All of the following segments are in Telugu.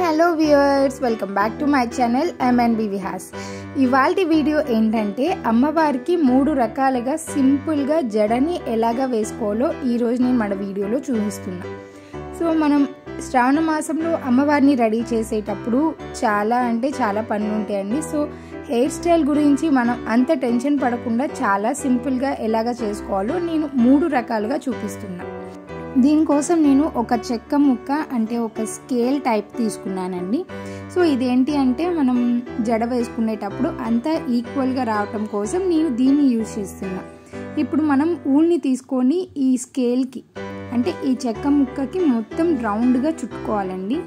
hello viewers welcome back to my channel MNB Vihas ఇవాళ వీడియో ఏంటంటే అమ్మవారికి మూడు రకాలుగా సింపుల్గా జడని ఎలాగా వేసుకోవాలో ఈరోజు నేను మన వీడియోలో చూపిస్తున్నా సో మనం శ్రావణ మాసంలో అమ్మవారిని రెడీ చేసేటప్పుడు చాలా అంటే చాలా పనులు ఉంటాయండి సో హెయిర్ స్టైల్ గురించి మనం అంత టెన్షన్ పడకుండా చాలా సింపుల్గా ఎలాగ చేసుకోవాలో నేను మూడు రకాలుగా చూపిస్తున్నా దీనికోసం నేను ఒక చెక్క ముక్క అంటే ఒక స్కేల్ టైప్ తీసుకున్నానండి సో ఇదేంటి అంటే మనం జడ వేసుకునేటప్పుడు అంతా ఈక్వల్గా రావటం కోసం నేను దీన్ని యూజ్ చేస్తున్నా ఇప్పుడు మనం ఊల్ని తీసుకొని ఈ స్కేల్కి అంటే ఈ చెక్క ముక్కకి మొత్తం రౌండ్గా చుట్టుకోవాలండి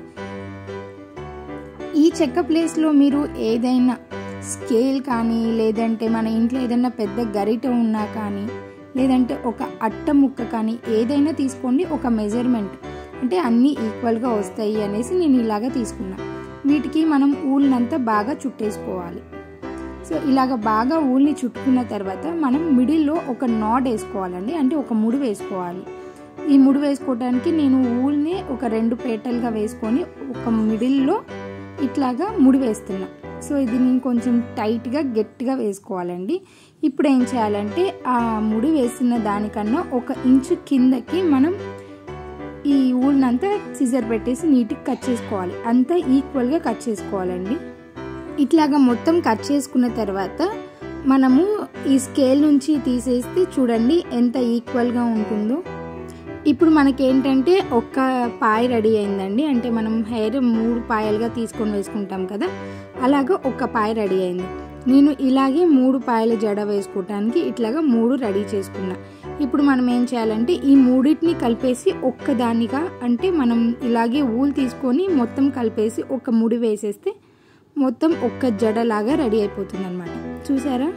ఈ చెక్క ప్లేస్లో మీరు ఏదైనా స్కేల్ కానీ లేదంటే మన ఇంట్లో ఏదైనా పెద్ద గరిట ఉన్నా కానీ లేదంటే ఒక అట్ట ముక్క కానీ ఏదైనా తీసుకోండి ఒక మెజర్మెంట్ అంటే అన్నీ ఈక్వల్గా వస్తాయి అనేసి నేను ఇలాగ తీసుకున్నా వీటికి మనం ఊళ్ళనంతా బాగా చుట్టేసుకోవాలి సో ఇలాగ బాగా ఊల్ని చుట్టుకున్న తర్వాత మనం మిడిల్లో ఒక నాడ్ వేసుకోవాలండి అంటే ఒక ముడి వేసుకోవాలి ఈ ముడి వేసుకోవడానికి నేను ఊల్ని ఒక రెండు పేటలుగా వేసుకొని ఒక మిడిల్లో ఇట్లాగా ముడి వేస్తున్నా సో ఇది నేను కొంచెం టైట్గా గట్టిగా వేసుకోవాలండి ఇప్పుడు ఏం చేయాలంటే ఆ ముడి వేసిన దానికన్నా ఒక ఇంచు కిందకి మనం ఈ ఊళ్ళనంతా సిజర్ పెట్టేసి నీట్గా కట్ చేసుకోవాలి అంతా ఈక్వల్గా కట్ చేసుకోవాలండి ఇట్లాగా మొత్తం కట్ చేసుకున్న తర్వాత మనము ఈ స్కేల్ నుంచి తీసేస్తే చూడండి ఎంత ఈక్వల్గా ఉంటుందో ఇప్పుడు మనకి ఏంటంటే ఒక్క పాయ రెడీ అయిందండి అంటే మనం హెయిర్ మూడు పాయలుగా తీసుకొని వేసుకుంటాం కదా అలాగా ఒక్క పాయ రెడీ అయింది నేను ఇలాగే మూడు పాయల జడ వేసుకోవటానికి ఇట్లాగా మూడు రెడీ చేసుకున్నా ఇప్పుడు మనం ఏం చేయాలంటే ఈ మూడింటిని కలిపేసి ఒక్కదానిగా అంటే మనం ఇలాగే ఊలు తీసుకొని మొత్తం కలిపేసి ఒక ముడి వేసేస్తే మొత్తం ఒక్క జడలాగా రెడీ అయిపోతుంది అనమాట చూసారా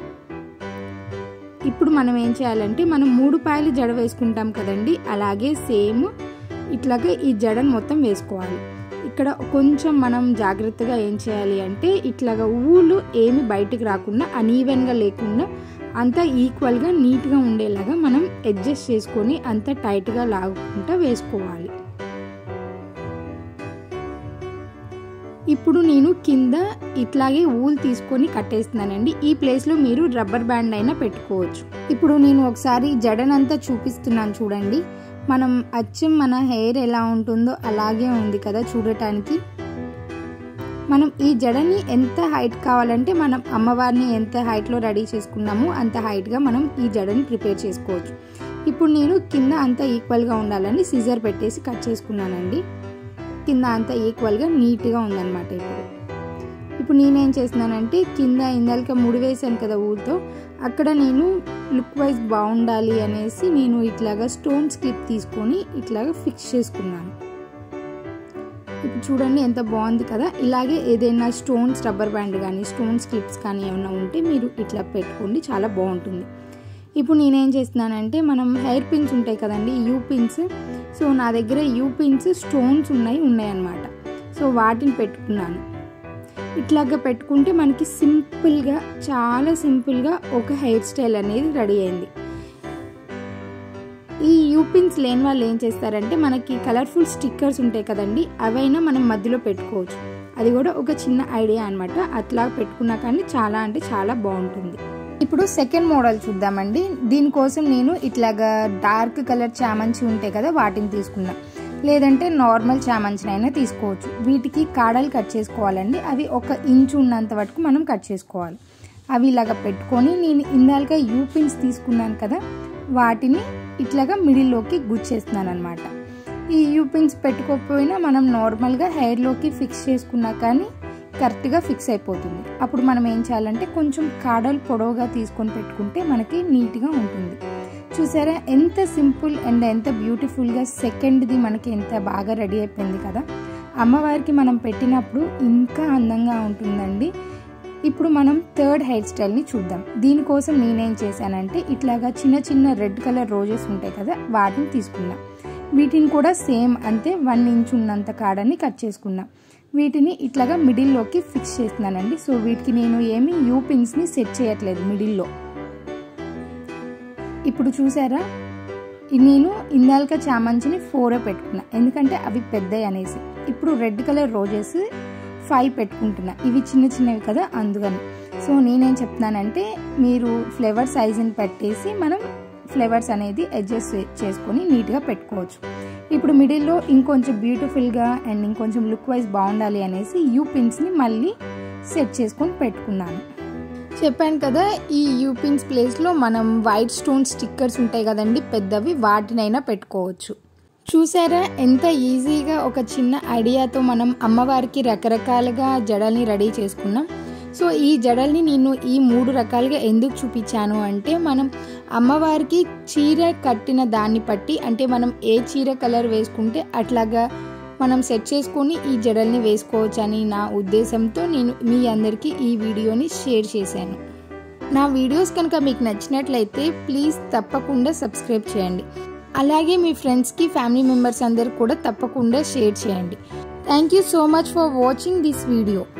ఇప్పుడు మనం ఏం చేయాలంటే మనం మూడు పాయలు జడ వేసుకుంటాం కదండి అలాగే సేమ్ ఇట్లాగా ఈ జడను మొత్తం వేసుకోవాలి ఇక్కడ కొంచెం మనం జాగ్రత్తగా ఏం చేయాలి అంటే ఇట్లాగా ఊళ్ళు ఏమి బయటికి రాకుండా అనీవెన్గా లేకుండా అంతా ఈక్వల్గా నీట్గా ఉండేలాగా మనం అడ్జస్ట్ చేసుకొని అంత టైట్గా లాగుకుంటా వేసుకోవాలి ఇప్పుడు నేను కింద ఇట్లాగే ఊల్ తీసుకొని కట్టేస్తున్నానండి ఈ ప్లేస్లో మీరు రబ్బర్ బ్యాండ్ అయినా పెట్టుకోవచ్చు ఇప్పుడు నేను ఒకసారి జడనంతా చూపిస్తున్నాను చూడండి మనం అచ్చం మన హెయిర్ ఎలా ఉంటుందో అలాగే ఉంది కదా చూడటానికి మనం ఈ జడని ఎంత హైట్ కావాలంటే మనం అమ్మవారిని ఎంత హైట్లో రెడీ చేసుకున్నామో అంత హైట్గా మనం ఈ జడని ప్రిపేర్ చేసుకోవచ్చు ఇప్పుడు నేను కింద అంతా ఈక్వల్గా ఉండాలని సిజర్ పెట్టేసి కట్ చేసుకున్నానండి కింద అంతా ఈక్వల్గా నీట్గా ఉందన్నమాట ఇప్పుడు ఇప్పుడు నేనేం చేస్తున్నానంటే కింద ఇందాక ముడి వేసాను కదా ఊరితో అక్కడ నేను లుక్ వైజ్ బాగుండాలి అనేసి నేను ఇట్లాగా స్టోన్స్ క్లిప్ తీసుకొని ఇట్లాగా ఫిక్స్ చేసుకున్నాను ఇప్పుడు చూడండి ఎంత బాగుంది కదా ఇలాగే ఏదైనా స్టోన్స్ రబ్బర్ బ్యాండ్ కానీ స్టోన్స్ క్లిప్స్ కానీ ఏమైనా ఉంటే మీరు ఇట్లా పెట్టుకోండి చాలా బాగుంటుంది ఇప్పుడు నేనేం చేస్తున్నానంటే మనం హెయిర్ పిన్స్ ఉంటాయి కదండి యూ పిన్స్ సో నా దగ్గర యూ పిన్స్ స్టోన్స్ ఉన్నాయి ఉన్నాయన్నమాట సో వాటిని పెట్టుకున్నాను ఇట్లాగా పెట్టుకుంటే మనకి సింపుల్గా చాలా సింపుల్గా ఒక హెయిర్ స్టైల్ అనేది రెడీ అయింది ఈ యూపిన్స్ లేని వాళ్ళు ఏం చేస్తారంటే మనకి కలర్ఫుల్ స్టిక్కర్స్ ఉంటాయి కదండి అవైనా మనం మధ్యలో పెట్టుకోవచ్చు అది కూడా ఒక చిన్న ఐడియా అనమాట అట్లా పెట్టుకున్నా కానీ చాలా అంటే చాలా బాగుంటుంది ఇప్పుడు సెకండ్ మోడల్ చూద్దామండి దీనికోసం నేను ఇట్లాగా డార్క్ కలర్ చామంచి ఉంటాయి కదా వాటిని తీసుకున్నా లేదంటే నార్మల్ చామంచినైనా తీసుకోవచ్చు వీటికి కాడలు కట్ చేసుకోవాలండి అవి ఒక ఇంచు ఉన్నంత వరకు మనం కట్ చేసుకోవాలి అవి ఇలాగ పెట్టుకొని నేను ఇందాక యూపిన్స్ తీసుకున్నాను కదా వాటిని ఇట్లాగా మిడిల్లోకి గుచ్చేస్తున్నాను అనమాట ఈ యూపిన్స్ పెట్టుకోకపోయినా మనం నార్మల్గా హెయిర్లోకి ఫిక్స్ చేసుకున్నా కానీ కరెక్ట్గా ఫిక్స్ అయిపోతుంది అప్పుడు మనం ఏం చేయాలంటే కొంచెం కాడలు పొడవుగా తీసుకొని పెట్టుకుంటే మనకి నీట్గా ఉంటుంది చూసారా ఎంత సింపుల్ అండ్ ఎంత బ్యూటిఫుల్గా సెకండ్ది మనకి ఎంత బాగా రెడీ అయిపోయింది కదా అమ్మవారికి మనం పెట్టినప్పుడు ఇంకా అందంగా ఉంటుందండి ఇప్పుడు మనం థర్డ్ హెయిర్ స్టైల్ని చూద్దాం దీనికోసం నేనేం చేశానంటే ఇట్లాగా చిన్న చిన్న రెడ్ కలర్ రోజెస్ ఉంటాయి కదా వాటిని తీసుకున్నా వీటిని కూడా సేమ్ అంతే వన్ ఇంచ్ ఉన్నంత కాడని కట్ చేసుకున్నా వీటిని ఇట్లాగా మిడిల్లోకి ఫిక్స్ చేస్తున్నానండి సో వీటికి నేను ఏమి యూ పిన్స్ని సెట్ చేయట్లేదు మిడిల్లో ఇప్పుడు చూసారా నేను ఇందాక చామంచిని ఫోరే పెట్టుకున్నా ఎందుకంటే అవి పెద్దవి అనేసి ఇప్పుడు రెడ్ కలర్ రోజెస్ ఫైవ్ పెట్టుకుంటున్నా ఇవి చిన్న చిన్నవి కదా అందుకని సో నేనేం చెప్తున్నానంటే మీరు ఫ్లేవర్ సైజుని పెట్టేసి మనం ఫ్లేవర్స్ అనేది అడ్జస్ట్ చేసుకొని నీట్గా పెట్టుకోవచ్చు ఇప్పుడు మిడిల్లో ఇంకొంచెం బ్యూటిఫుల్గా అండ్ ఇంకొంచెం లుక్ వైజ్ బాగుండాలి అనేసి యూ పిన్స్ని మళ్ళీ సెట్ చేసుకొని పెట్టుకున్నాను చెప్పాను కదా ఈ యూ పిన్స్ ప్లేస్లో మనం వైట్ స్టోన్ స్టిక్కర్స్ ఉంటాయి కదండి పెద్దవి వాటినైనా పెట్టుకోవచ్చు చూసారా ఎంత ఈజీగా ఒక చిన్న ఐడియాతో మనం అమ్మవారికి రకరకాలుగా జడల్ని రెడీ చేసుకున్నాం సో ఈ జడల్ని నేను ఈ మూడు రకాలుగా ఎందుకు చూపించాను అంటే మనం అమ్మవారికి చీర కట్టిన దాన్ని బట్టి అంటే మనం ఏ చీర కలర్ వేసుకుంటే అట్లాగా మనం సెట్ చేసుకొని ఈ జడల్ని వేసుకోవచ్చు అని నా ఉద్దేశంతో నేను మీ అందరికీ ఈ వీడియోని షేర్ చేశాను నా వీడియోస్ కనుక మీకు నచ్చినట్లయితే ప్లీజ్ తప్పకుండా సబ్స్క్రైబ్ చేయండి అలాగే మీ ఫ్రెండ్స్కి ఫ్యామిలీ మెంబర్స్ అందరు కూడా తప్పకుండా షేర్ చేయండి thank you so much for watching this video